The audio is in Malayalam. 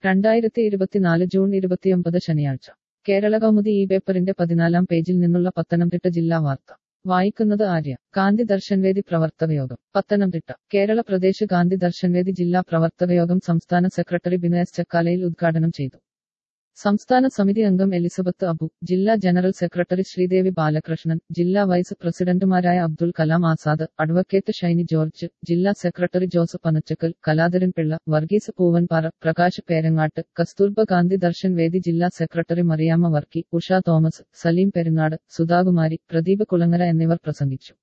രണ്ടായിരത്തി ഇരുപത്തിനാല് ജൂൺ ഇരുപത്തിയൊമ്പത് ശനിയാഴ്ച കേരള കൗമുദി ഈ പേപ്പറിന്റെ പതിനാലാം പേജിൽ നിന്നുള്ള പത്തനംതിട്ട ജില്ലാ വാർത്ത വായിക്കുന്നത് ആര്യ ഗാന്ധി ദർശൻവേദി പ്രവർത്തകയോഗം പത്തനംതിട്ട കേരള പ്രദേശ് ഗാന്ധി ദർശൻവേദി ജില്ലാ പ്രവർത്തകയോഗം സംസ്ഥാന സെക്രട്ടറി ബിനോയസ് ചക്കാലയിൽ ഉദ്ഘാടനം ചെയ്തു സംസ്ഥാന സമിതി അംഗം എലിസബത്ത് അബു ജില്ലാ ജനറൽ സെക്രട്ടറി ശ്രീദേവി ബാലകൃഷ്ണൻ ജില്ലാ വൈസ് പ്രസിഡന്റുമാരായ അബ്ദുൽ കലാം ആസാദ് അഡ്വക്കേറ്റ് ഷൈനി ജോർജ് ജില്ലാ സെക്രട്ടറി ജോസഫ് അനച്ചക്കൽ കലാധരൻ പിള്ള വർഗീസ് പൂവൻപാറ പ്രകാശ് പേരങ്ങാട്ട് കസ്തൂർബ ഗാന്ധി ദർശൻ വേദി ജില്ലാ സെക്രട്ടറി മറിയാമ്മ വർക്കി ഉഷ തോമസ് സലീം പെരുങ്ങാട് സുധാകുമാരി പ്രദീപ് കുളങ്ങര എന്നിവർ പ്രസംഗിച്ചു